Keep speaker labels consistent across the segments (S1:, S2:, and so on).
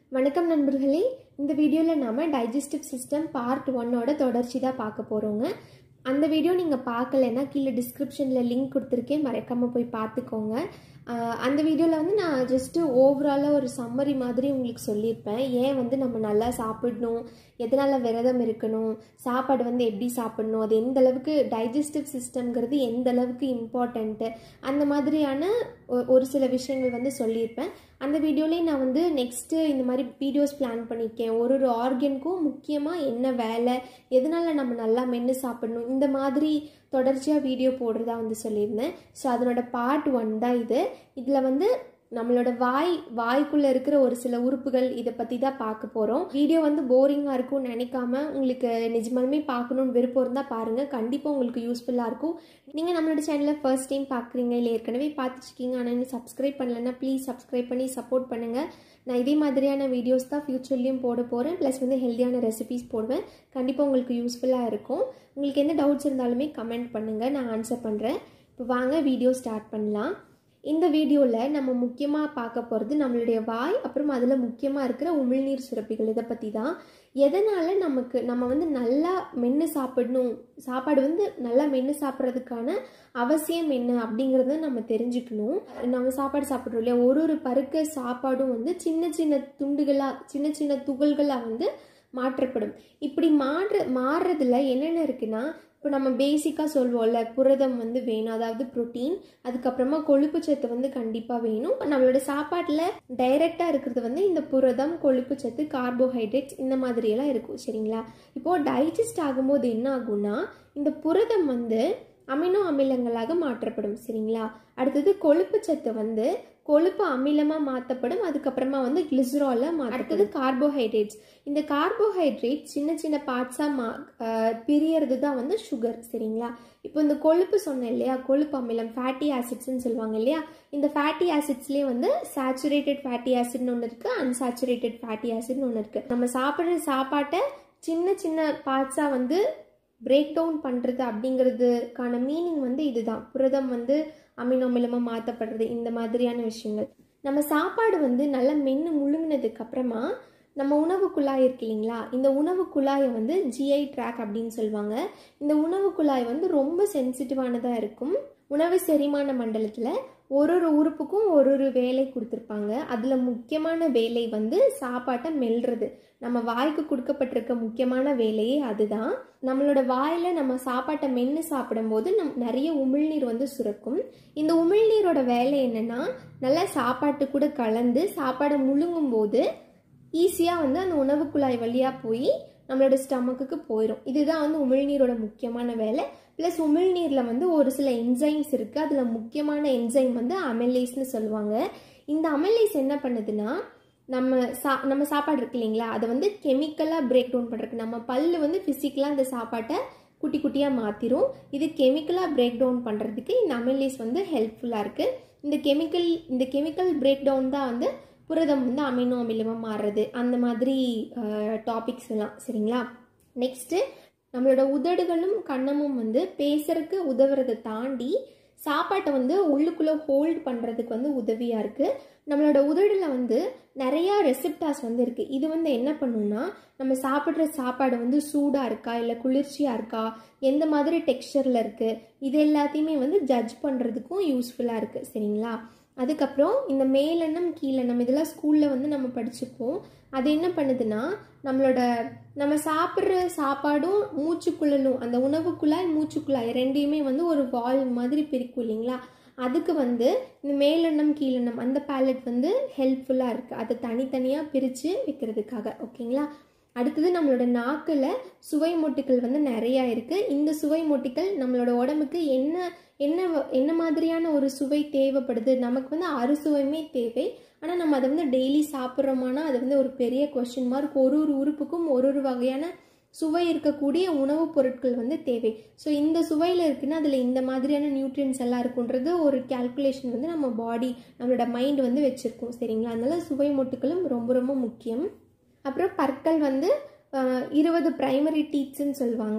S1: வணக்கம் நண்பர்களே இந்த வீடியோவில் நாம் டைஜஸ்டிவ் சிஸ்டம் பார்ட் ஒன்னோட தொடர்ச்சி தான் பார்க்க போகிறோங்க அந்த வீடியோ நீங்கள் பார்க்கலைன்னா கீழே டிஸ்கிரிப்ஷனில் லிங்க் கொடுத்துருக்கேன் மறக்காமல் போய் பார்த்துக்கோங்க ஆஹ் அந்த வீடியோவில் வந்து நான் ஜஸ்ட்டு ஓவராலாக ஒரு சம்மரி மாதிரி உங்களுக்கு சொல்லியிருப்பேன் ஏன் வந்து நம்ம நல்லா சாப்பிடணும் எதனால் விரதம் இருக்கணும் சாப்பாடு வந்து எப்படி சாப்பிடணும் அது எந்த அளவுக்கு டைஜஸ்டிவ் சிஸ்டம்ங்கிறது எந்த அளவுக்கு இம்பார்ட்டண்ட்டு அந்த மாதிரியான ஒ- ஒரு சில விஷயங்கள் வந்து சொல்லியிருப்பேன் அந்த வீடியோலேயே நான் வந்து நெக்ஸ்ட்டு இந்த மாதிரி வீடியோஸ் பிளான் பண்ணியிருக்கேன் ஒரு ஒரு ஆர்கனுக்கும் முக்கியமாக என்ன வேலை எதனால நம்ம நல்லா மென்று சாப்பிடணும் இந்த மாதிரி தொடர்ச்சியாக வீடியோ போடுறதா வந்து சொல்லியிருந்தேன் ஸோ அதனோட பார்ட் ஒன் தான் இது இதில் வந்து நம்மளோட வாய் வாய்க்குள்ளே இருக்கிற ஒரு சில உறுப்புகள் இதை பற்றி தான் பார்க்க போகிறோம் வீடியோ வந்து போரிங்காக இருக்கும்னு நினைக்காம உங்களுக்கு நிஜமாலுமே பார்க்கணுன்னு விருப்பம் இருந்தால் பாருங்கள் கண்டிப்பாக உங்களுக்கு யூஸ்ஃபுல்லாக இருக்கும் நீங்கள் நம்மளோட சேனலை ஃபர்ஸ்ட் டைம் பார்க்குறீங்க இல்லை ஏற்கனவே பார்த்துச்சிக்கிங்க ஆனால் இன்னும் சப்ஸ்கிரைப் பண்ணலன்னா ப்ளீஸ் சப்ஸ்கிரைப் பண்ணி சப்போர்ட் பண்ணுங்கள் நான் இதே மாதிரியான வீடியோஸ் தான் ஃப்யூச்சர்லேயும் போட போகிறேன் ப்ளஸ் வந்து ஹெல்த்தியான ரெசிபீஸ் போடுவேன் கண்டிப்பாக உங்களுக்கு யூஸ்ஃபுல்லாக இருக்கும் உங்களுக்கு எந்த டவுட்ஸ் இருந்தாலுமே கமெண்ட் பண்ணுங்கள் நான் ஆன்சர் பண்ணுறேன் இப்போ வாங்க வீடியோ ஸ்டார்ட் பண்ணலாம் இந்த வீடியோவில் நம்ம முக்கியமாக பார்க்க போகிறது நம்மளுடைய வாய் அப்புறம் அதில் முக்கியமாக இருக்கிற உமிழ்நீர் சுரப்பிகள் இதை பற்றி தான் எதனால் நமக்கு நம்ம வந்து நல்லா மென்று சாப்பிடணும் சாப்பாடு வந்து நல்லா மென்று சாப்பிட்றதுக்கான அவசியம் என்ன அப்படிங்கிறத நம்ம தெரிஞ்சுக்கணும் நம்ம சாப்பாடு சாப்பிட்றோம் இல்லையா ஒரு ஒரு பருக்க சாப்பாடும் வந்து சின்ன சின்ன துண்டுகளாக சின்ன சின்ன துகள்களாக வந்து மாற்றப்படும் இப்படி மாற்ற மாறுறதுல என்னென்ன இருக்குன்னா இப்போ நம்ம பேசிக்காக சொல்வோம்ல புரதம் வந்து வேணும் அதாவது புரோட்டீன் அதுக்கப்புறமா கொழுப்பு சத்து வந்து கண்டிப்பாக வேணும் நம்மளோட சாப்பாட்டில் டைரெக்டாக இருக்கிறது வந்து இந்த புரதம் கொழுப்பு சத்து கார்போஹைட்ரேட்ஸ் இந்த மாதிரியெல்லாம் இருக்கும் சரிங்களா இப்போது டைஜஸ்ட் ஆகும்போது என்ன ஆகும்னா இந்த புரதம் வந்து அமினோ அமிலங்களாக மாற்றப்படும் சரிங்களா அடுத்தது கொழுப்பு சத்து வந்து கொழுப்பு அமிலமாக மாற்றப்படும் அதுக்கப்புறமா வந்து கிளிசராலாக மா அடுத்தது கார்போஹைட்ரேட்ஸ் இந்த கார்போஹைட்ரேட் சின்ன சின்ன பார்ட்ஸாக மா அஹ் பிரியறது தான் வந்து சுகர் சரிங்களா இப்போ இந்த கொழுப்பு சொன்னேன் இல்லையா கொழுப்பு அமிலம் ஃபேட்டி ஆசிட்ஸ்னு சொல்லுவாங்க இல்லையா இந்த ஃபேட்டி ஆசிட்ஸ்லேயே வந்து சேச்சுரேட்டட் ஃபேட்டி ஆசிட்னு ஒன்று இருக்குது அன்சாச்சுரேட்டட் ஃபேட்டி ஆசிட்னு ஒன்று இருக்குது நம்ம சாப்பிட்ற சாப்பாட்டை சின்ன சின்ன பார்ட்ஸாக வந்து பிரேக் டவுன் பண்ணுறது அப்படிங்கிறதுக்கான மீனிங் வந்து இதுதான் புரதம் வந்து அமினோ அமிலமாக மாற்றப்படுறது இந்த மாதிரியான விஷயங்கள் நம்ம சாப்பாடு வந்து நல்லா மென்று முழுங்கினதுக்கு அப்புறமா நம்ம உணவு குழாய் இருக்கு இல்லைங்களா இந்த உணவு குழாயை வந்து ஜிஐ ட்ராக் அப்படின்னு சொல்லுவாங்க இந்த உணவு குழாய் வந்து ரொம்ப சென்சிட்டிவானதாக இருக்கும் உணவு செரிமான மண்டலத்தில் ஒரு ஒரு உறுப்புக்கும் ஒரு ஒரு வேலை கொடுத்துருப்பாங்க அதில் முக்கியமான வேலை வந்து சாப்பாட்டை மெல்றது நம்ம வாய்க்கு கொடுக்கப்பட்டிருக்க முக்கியமான வேலையே அதுதான் நம்மளோட வாயில் நம்ம சாப்பாட்டை மென்று சாப்பிடும்போது நம் நிறைய உமிழ்நீர் வந்து சுரக்கும் இந்த உமிழ்நீரோட வேலை என்னன்னா நல்லா சாப்பாட்டு கூட கலந்து சாப்பாடை முழுங்கும் போது ஈஸியாக வந்து அந்த உணவு குழாய் வழியாக போய் நம்மளோட ஸ்டமக்குக்கு போயிடும் இதுதான் வந்து உமிழ்நீரோட முக்கியமான வேலை ப்ளஸ் உமிழ்நீரில் வந்து ஒரு சில என்சைம்ஸ் இருக்குது அதில் முக்கியமான என்சைம் வந்து அமெலேஸ்னு சொல்லுவாங்க இந்த அமெலேஸ் என்ன பண்ணுதுன்னா நம்ம சா நம்ம சாப்பாடு இருக்கு இல்லைங்களா அதை வந்து கெமிக்கலாக பிரேக் டவுன் பண்ணுறதுக்கு நம்ம பல்லு வந்து ஃபிசிக்கலாக அந்த சாப்பாட்டை குட்டி குட்டியாக மாற்றிரும் இது கெமிக்கலாக பிரேக் டவுன் பண்ணுறதுக்கு இந்த அமெலேஸ் வந்து ஹெல்ப்ஃபுல்லாக இருக்குது இந்த கெமிக்கல் இந்த கெமிக்கல் பிரேக் டவுன் தான் வந்து புரதம் வந்து அமினோ அமிலமாக மாறுறது அந்த மாதிரி டாபிக்ஸ் எல்லாம் சரிங்களா நெக்ஸ்ட்டு நம்மளோட உதடுகளும் கன்னமும் வந்து பேசுறதுக்கு உதவுறதை தாண்டி சாப்பாட்டை வந்து உள்ளுக்குள்ளே ஹோல்ட் பண்ணுறதுக்கு வந்து உதவியாக இருக்குது நம்மளோட உதடில் வந்து நிறையா ரெசிப்டாஸ் வந்து இருக்குது இது வந்து என்ன பண்ணுன்னா நம்ம சாப்பிட்ற சாப்பாடு வந்து சூடாக இருக்கா இல்லை குளிர்ச்சியாக இருக்கா எந்த மாதிரி டெக்ஸ்சரில் இருக்குது இது எல்லாத்தையுமே வந்து ஜட்ஜ் பண்ணுறதுக்கும் யூஸ்ஃபுல்லாக இருக்குது சரிங்களா அதுக்கப்புறம் இந்த மேலெண்ணம் கீழெண்ணம் இதெல்லாம் ஸ்கூலில் வந்து நம்ம படிச்சுப்போம் அது என்ன பண்ணுதுன்னா நம்மளோட நம்ம சாப்பிட்ற சாப்பாடும் மூச்சுக்குழலும் அந்த உணவுக்குழாய் மூச்சுக்குழாய் ரெண்டையுமே வந்து ஒரு வால் மாதிரி பிரிக்கும் இல்லைங்களா அதுக்கு வந்து இந்த மேலெண்ணம் கீழெண்ணம் அந்த பேலட் வந்து ஹெல்ப்ஃபுல்லாக இருக்குது அதை தனித்தனியாக பிரித்து வைக்கிறதுக்காக ஓகேங்களா அடுத்தது நம்மளோட நாக்கில் சுவை மொட்டுக்கள் வந்து நிறையா இருக்குது இந்த சுவை மொட்டுக்கள் நம்மளோட உடம்புக்கு என்ன என்ன வ- என்ன மாதிரியான ஒரு சுவை தேவைப்படுது நமக்கு வந்து அறுசுவையுமே தேவை ஆனால் நம்ம அதை வந்து டெய்லி சாப்பிட்றோமானா அது வந்து ஒரு பெரிய கொஸ்டின் மார்க் ஒரு ஒரு உறுப்புக்கும் ஒரு ஒரு வகையான சுவை இருக்கக்கூடிய உணவுப் பொருட்கள் வந்து தேவை ஸோ இந்த சுவையில் இருக்குன்னா அதில் இந்த மாதிரியான நியூட்ரியன்ஸ் எல்லாம் இருக்குன்றது ஒரு கால்குலேஷன் வந்து நம்ம பாடி நம்மளோட மைண்ட் வந்து வச்சுருக்கோம் சரிங்களா அதனால சுவை மொட்டுக்களும் ரொம்ப ரொம்ப முக்கியம் அப்புறம் பற்கள் வந்து அஹ், இருபது பிரைமரி டீத்ஸ்ன்னு சொல்லுவாங்க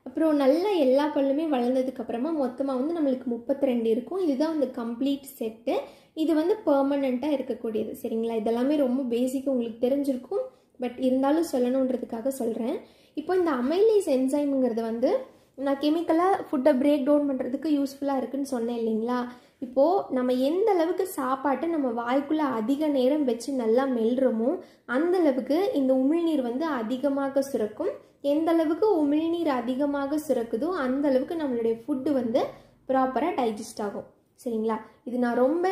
S1: அப்புறம் நல்லா எல்லா பல்லுமே வளர்ந்ததுக்கப்புறமா மொத்தமாக வந்து நம்மளுக்கு முப்பத்தி ரெண்டு இருக்கும் இதுதான் வந்து கம்ப்ளீட் செட்டு இது வந்து பெர்மனண்ட்டாக இருக்கக்கூடியது சரிங்களா இதெல்லாமே ரொம்ப பேசிக் உங்களுக்கு தெரிஞ்சிருக்கும் பட் இருந்தாலும் சொல்லணுன்றதுக்காக சொல்கிறேன் இப்போ இந்த அமைலேஸ் என்சைம்ங்கிறது வந்து நான் கெமிக்கலாக ஃபுட்டை பிரேக் டவுன் பண்ணுறதுக்கு யூஸ்ஃபுல்லாக இருக்குன்னு சொன்னேன் இல்லைங்களா இப்போது நம்ம எந்த அளவுக்கு சாப்பாட்டை நம்ம வாய்க்குள்ளே அதிக நேரம் வச்சு நல்லா மெல்றோமோ அந்த அளவுக்கு இந்த உமிழ்நீர் வந்து அதிகமாக சுரக்கும் எந்த அளவுக்கு உமிழ்நீர் அதிகமாக சுரக்குதோ அந்த அளவுக்கு நம்மளுடைய ஃபுட்டு வந்து ப்ராப்பராக டைஜஸ்ட் ஆகும் சரிங்களா இது நான் ரொம்ப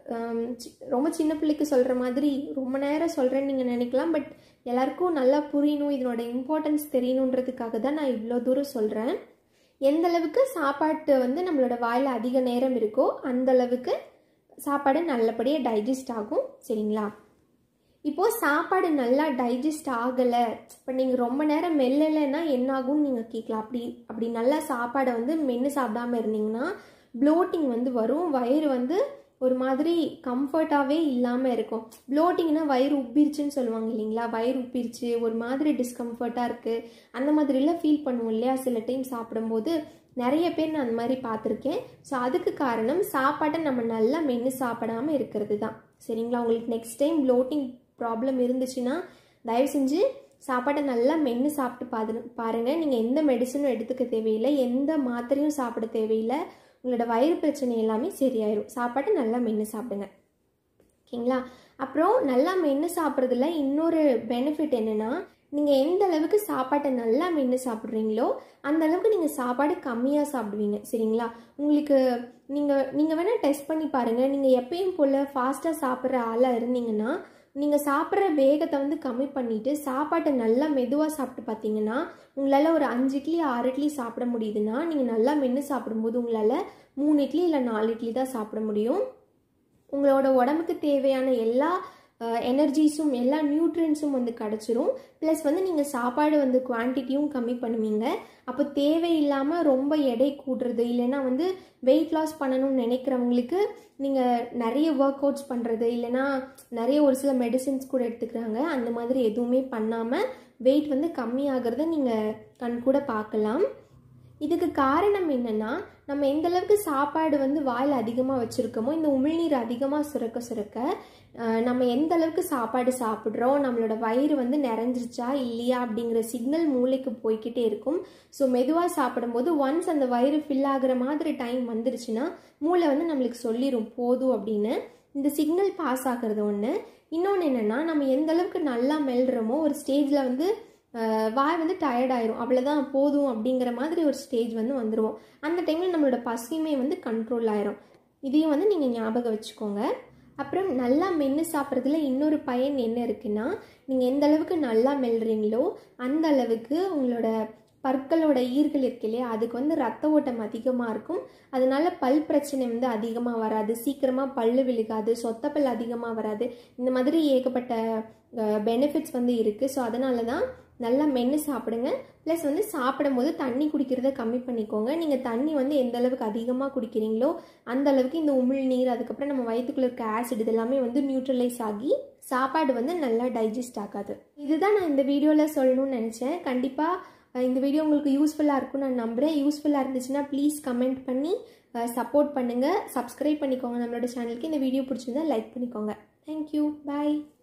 S1: ரொம்ப சின்ன பிள்ளைக்கு சொல்கிற மாதிரி ரொம்ப நேரம் சொல்கிறேன்னு நீங்கள் நினைக்கலாம் பட் எல்லாருக்கும் நல்லா புரியணும் இதனோட இம்பார்ட்டன்ஸ் தெரியணுன்றதுக்காக தான் நான் இவ்வளோ தூரம் சொல்கிறேன் எந்த அளவுக்கு சாப்பாட்டு வந்து நம்மளோட வாயில் அதிக நேரம் இருக்கோ அந்த அளவுக்கு சாப்பாடு நல்லபடியாக டைஜஸ்ட் ஆகும் சரிங்களா இப்போது சாப்பாடு நல்லா டைஜஸ்ட் ஆகலை இப்போ நீங்கள் ரொம்ப நேரம் மெல்லலைன்னா என்ன ஆகும்னு நீங்கள் கேட்கலாம் அப்படி அப்படி நல்லா சாப்பாடை வந்து மென்று சாப்பிடாம இருந்தீங்கன்னா ப்ளோட்டிங் வந்து வரும் வயிறு வந்து ஒரு மாதிரி கம்ஃபர்ட்டாகவே இல்லாமல் இருக்கும் ப்ளோட்டிங்னா வயிறு உப்பிருச்சுன்னு சொல்லுவாங்க இல்லைங்களா வயிறு உப்பிருச்சு ஒரு மாதிரி டிஸ்கம்ஃபர்ட்டாக இருக்குது அந்த மாதிரிலாம் ஃபீல் பண்ணுவோம் இல்லையா சில டைம் சாப்பிடும்போது நிறைய பேர் நான் அந்த மாதிரி பார்த்துருக்கேன் ஸோ அதுக்கு காரணம் சாப்பாட்டை நம்ம நல்லா மென்று சாப்பிடாமல் இருக்கிறது தான் சரிங்களா உங்களுக்கு நெக்ஸ்ட் டைம் ப்ளோட்டிங் ப்ராப்ளம் இருந்துச்சுன்னா தயவு செஞ்சு சாப்பாட்டை நல்லா மென்று சாப்பிட்டு பாரு பாருங்கள் நீங்கள் எந்த மெடிசனும் எடுத்துக்க தேவையில்லை எந்த மாத்திரையும் சாப்பிட தேவையில்லை உங்களோட வயிறு பிரச்சனை எல்லாமே சரியாயிரும் சாப்பாட்டை நல்லா மென்று சாப்பிடுங்க ஓகேங்களா அப்புறம் நல்லா மென்று சாப்பிட்றதுல இன்னொரு பெனிஃபிட் என்னென்னா நீங்கள் எந்த அளவுக்கு சாப்பாட்டை நல்லா மென்று சாப்பிட்றீங்களோ அந்த அளவுக்கு நீங்கள் சாப்பாடு கம்மியாக சாப்பிடுவீங்க சரிங்களா உங்களுக்கு நீங்கள் நீங்கள் வேணால் டெஸ்ட் பண்ணி பாருங்கள் நீங்கள் எப்பயும் போல் ஃபாஸ்ட்டாக சாப்பிட்ற ஆளாக இருந்தீங்கன்னா நீங்கள் சாப்பிட்ற வேகத்தை வந்து கம்மி பண்ணிவிட்டு சாப்பாட்டை நல்லா மெதுவாக சாப்பிட்டு பார்த்தீங்கன்னா உங்களால் ஒரு அஞ்சு இட்லி ஆறு இட்லி சாப்பிட முடியுதுன்னா நீங்கள் நல்லா மென்று சாப்பிடும்போது உங்களால் மூணு இட்லி இல்லை நாலு இட்லி தான் சாப்பிட முடியும் உங்களோட உடம்புக்கு தேவையான எல்லா எனர்ஜிஸும் எல்லா நியூட்ரியன்ஸும் வந்து கிடச்சிரும் ப்ளஸ் வந்து நீங்கள் சாப்பாடு வந்து குவான்டிட்டியும் கம்மி பண்ணுவீங்க அப்போ தேவையில்லாமல் ரொம்ப எடை கூடுறது இல்லைன்னா வந்து வெயிட் லாஸ் பண்ணணும்னு நினைக்கிறவங்களுக்கு நீங்கள் நிறைய ஒர்க் அவுட்ஸ் பண்ணுறது இல்லைன்னா நிறைய ஒரு சில மெடிசின்ஸ் கூட எடுத்துக்கிறாங்க அந்த மாதிரி எதுவுமே பண்ணாமல் வெயிட் வந்து கம்மியாகிறத நீங்கள் கண் கூட பார்க்கலாம் இதுக்கு காரணம் என்னென்னா நம்ம எந்த அளவுக்கு சாப்பாடு வந்து வாயில் அதிகமாக வச்சுருக்கோமோ இந்த உமிழ்நீர் அதிகமாக சுரக்க சுரக்க நம்ம எந்த அளவுக்கு சாப்பாடு சாப்பிட்றோம் நம்மளோட வயிறு வந்து நிறைஞ்சிருச்சா இல்லையா அப்படிங்கிற சிக்னல் மூளைக்கு போய்கிட்டே இருக்கும் ஸோ மெதுவாக சாப்பிடும்போது ஒன்ஸ் அந்த வயிறு ஃபில் ஆகுற மாதிரி டைம் வந்துருச்சுன்னா மூளை வந்து நம்மளுக்கு சொல்லிடும் போதும் அப்படின்னு இந்த சிக்னல் பாஸ் ஆகிறது ஒன்று இன்னொன்று என்னென்னா நம்ம எந்த அளவுக்கு நல்லா மெல்றோமோ ஒரு ஸ்டேஜில் வந்து வாய் வந்து டயர்ட் ஆயிரும் அவ்வளோதான் போதும் அப்படிங்கிற மாதிரி ஒரு ஸ்டேஜ் வந்து வந்துடுவோம் அந்த டைமில் நம்மளோட பசியுமே வந்து கண்ட்ரோல் ஆயிரும் இதையும் வந்து நீங்கள் ஞாபகம் வச்சுக்கோங்க அப்புறம் நல்லா மென்று சாப்பிட்றதுல இன்னொரு பயன் என்ன இருக்குன்னா நீங்கள் எந்த அளவுக்கு நல்லா மெல்றீங்களோ அந்த அளவுக்கு உங்களோட பற்களோட ஈர்கள் இருக்கு இல்லையா அதுக்கு வந்து ரத்த ஓட்டம் அதிகமாக இருக்கும் அதனால பல் பிரச்சனை வந்து அதிகமாக வராது சீக்கிரமாக பல்லு விழுகாது சொத்தப்பல் அதிகமாக வராது இந்த மாதிரி ஏகப்பட்ட பெனிஃபிட்ஸ் வந்து இருக்குது ஸோ அதனால தான் நல்லா மென்று சாப்பிடுங்க ப்ளஸ் வந்து சாப்பிடும் போது தண்ணி குடிக்கிறத கம்மி பண்ணிக்கோங்க நீங்கள் தண்ணி வந்து எந்த அளவுக்கு அதிகமாக குடிக்கிறீங்களோ அந்த அளவுக்கு இந்த உமிழ்நீர் அதுக்கப்புறம் நம்ம வயிற்றுக்குள்ள இருக்க ஆசிட் இதெல்லாமே வந்து நியூட்ரலைஸ் ஆகி சாப்பாடு வந்து நல்லா டைஜஸ்ட் ஆகாது இதுதான் நான் இந்த வீடியோவில் சொல்லணும்னு நினச்சேன் கண்டிப்பாக இந்த வீடியோ உங்களுக்கு யூஸ்ஃபுல்லாக இருக்கும்னு நான் நம்புகிறேன் யூஸ்ஃபுல்லாக இருந்துச்சுன்னா ப்ளீஸ் கமெண்ட் பண்ணி சப்போர்ட் பண்ணுங்கள் சப்ஸ்கிரைப் பண்ணிக்கோங்க நம்மளோட சேனலுக்கு இந்த வீடியோ பிடிச்சிருந்தா லைக் பண்ணிக்கோங்க தேங்க்யூ பாய்